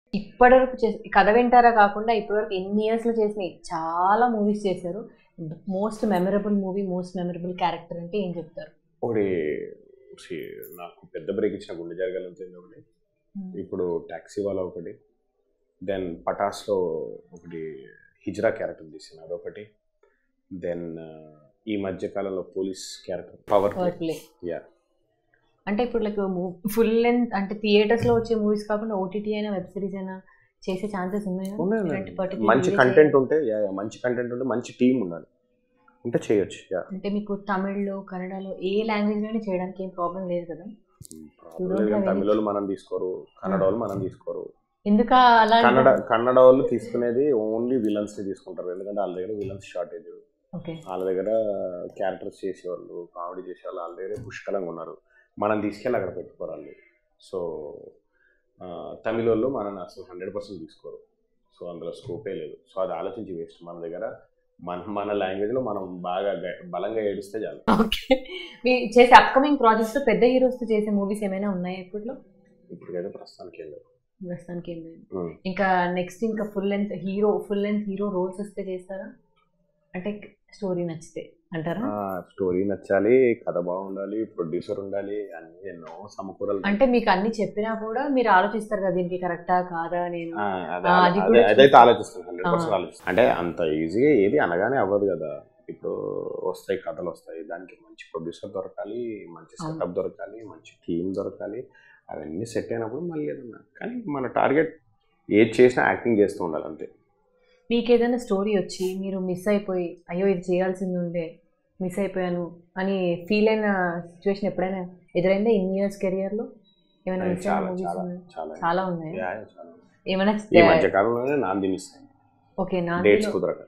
ఇప్పటివరకు చేసి కథ వింటారా కాకుండా ఇప్పటివరకు ఎన్ని ఇయర్స్లో చేసిన చాలా మూవీస్ చేశారు most memorable movie most memorable character అంటే ఏం చెప్తారు ఒకటి see, నాకు పెద్ద బ్రేక్ ఇచ్చిన గుండె జరగాలంటే ఒకటి ఇప్పుడు టాక్సీ వాళ్ళ ఒకటి దెన్ పటాస్లో ఒకటి హిజ్రా క్యారెక్టర్ తీసిన అదొకటి దెన్ ఈ మధ్య కాలంలో police character power power play యా అంటే ఇప్పుడు లైక్ ఫుల్ లెంత్ అంటే థియేటర్స్ లో వచ్చే మూవీస్ కాకుండా ఓటీటీ అయినా వెబ్ సిరీస్ అయినా చేసే ఛాన్సెస్ ఉన్నాయా ఇలాంటి particular మంచి release కంటెంట్ ఉంటే yeah, yeah, మంచి కంటెంట్ ఉంటే మంచి టీం ఉండాలి ఉంటే చేయొచ్చు యా అంటే మీకు తమిళ్లో కన్నడలో ఏ లాంగ్వేజ్ లోనే చేయడానికి ఏం ప్రాబ్లం లేదు కదా don't have any- తమిళ వాళ్ళు మనం తీసుకోరు కన్నడ వాళ్ళు మనం తీసుకోరు ఎందుక అలా కన్నడ కన్నడ వాళ్ళు తీసుకునేది ఓన్లీ విలన్స్ తీసుకుంటారు ఎందుకంటే వాళ్ళ దగ్గర విలన్స్ షార్టేజ్ ఓకే వాళ్ళ దగ్గర క్యారెక్టర్స్ చేసేవాళ్ళు కామెడీ చేసేవాళ్ళు వాళ్ళ దగ్గర పుష్కలంగా ఉన్నారు మనం తీసుకెళ్ళి అక్కడ పెట్టుకోవాలి సో ఆ, తమిళ వాళ్ళు మనల్ని అసలు హండ్రెడ్ పర్సెంట్ తీసుకోరు సో అందులో స్కోపే లేదు సో అది ఆలోచించి వేస్ట్ మన దగ్గర మన మన లాంగ్వేజ్లో మనం బాగా గ- బలంగా ఏడిస్తే చాలు ఓకే మీ చేసే అప్కమింగ్ ప్రాజెక్ట్స్ తో పెద్ద హీరోస్ తో చేసే మూవీస్ ఏమైనా ఉన్నాయా ఇప్పట్లో ఇప్పటికైతే ప్రస్తుతానికి ఏం లేదు ప్రస్తుతానికి ఏం లేదు ఉమ్. ఇంకా నెక్స్ట్ ఇంకా full length hero full length hero roles వస్తే చేస్తారా అంటే స్టోరీ నచ్చితే అంటారా స్టోరీ నచ్చాలి కథ బాగుండాలి ప్రొడ్యూసర్ ఉండాలి అన్ని ఎన్నో సమకూరలు అంటే మీకు అన్ని చెప్పినా కూడా మీరు ఆలోచిస్తారు కదా దీనికి కరెక్టా కాదా నేను ఆ, అదే ఆ, అదే- అది అదే- కూడా అదైతే చూస్తా. ఆలోచిస్తాను హండ్రెడ్ పర్సెంట్ ఆలోచిస్తాను అంటే అంత ఈజీగా ఏది అనగానే అవ్వదు కదా ఇప్పుడు వస్తాయి కథలు వస్తాయి దానికి మంచి ప్రొడ్యూసర్ దొరకాలి మంచి అవును. సెటప్ దొరకాలి మంచి టీం దొరకాలి అవన్నీ సెట్ అయినప్పుడు మళ్ళీ ఏదన్నా కానీ మన టార్గెట్ ఏది చేసినా యాక్టింగ్ చేస్తూ ఉండాలి అంతే మీకు ఏదైనా స్టోరీ వచ్చి మీరు మిస్ అయిపోయి అయ్యో ఇది చేయాల్సింది ఉండే మిస్ అయిపోయాను అని ఫీల్ అయిన సిచ్యువేషన్ ఎప్పుడైనా ఎదురైందా ఇన్ని ఇయర్స్ కెరియర్లో ఏమైనా మిస్ అయిన చాలా మూవీస్ చాలా ఉన్నాయా? చాలా చాలా ఉన్నాయి యా, యా, చాలా ఏమైనా ఈ మధ్య కాలంలోనే నాంది మిస్ అయింది ఓకే నా డేట్స్ కుదరక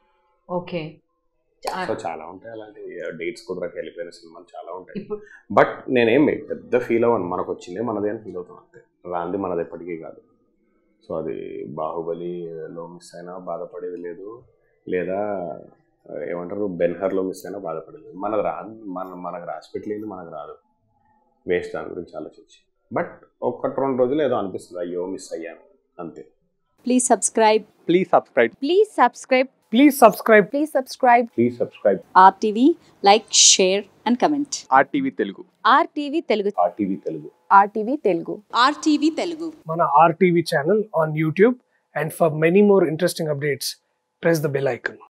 ఓకే చా- సో చాలా ఉంటాయి అలాంటి డేట్స్ కుదరక వెళ్ళిపోయిన సినిమాలు చాలా ఉంటాయి ఇప్పుడు బట్ నేనేం పెద్ద ఫీల్ అవ్వను మనకు వచ్చిందే మనదే అని ఫీల్ అవుతాను అంతే రాంది మనది ఎప్పటికీ కాదు సో అది బాహుబలిలో మిస్ అయినా బాధపడేది లేదు లేదా ఆ, ఏమంటారు బెన్హర్లో మిస్ అయినా బాధపడేది లేదు మనది రా మన మనకు రాసి పెట్టలేదు మనకు రాదు వేస్ట్ దాని గురించి ఆలోచించి బట్ ఒక్కటి రెండు రోజులు ఏదో అనిపిస్తుంది అయ్యో మిస్ అయ్యాను అంతే Please subscribe Please subscribe. Please subscribe Please subscribe. Please subscribe please subscribe RTV, like, share and comment. RTV Telugu. RTV Telugu. RTV Telugu RTV Telugu. RTV Telugu. మన RTV channel on YouTube. And for many more interesting updates, press the bell icon.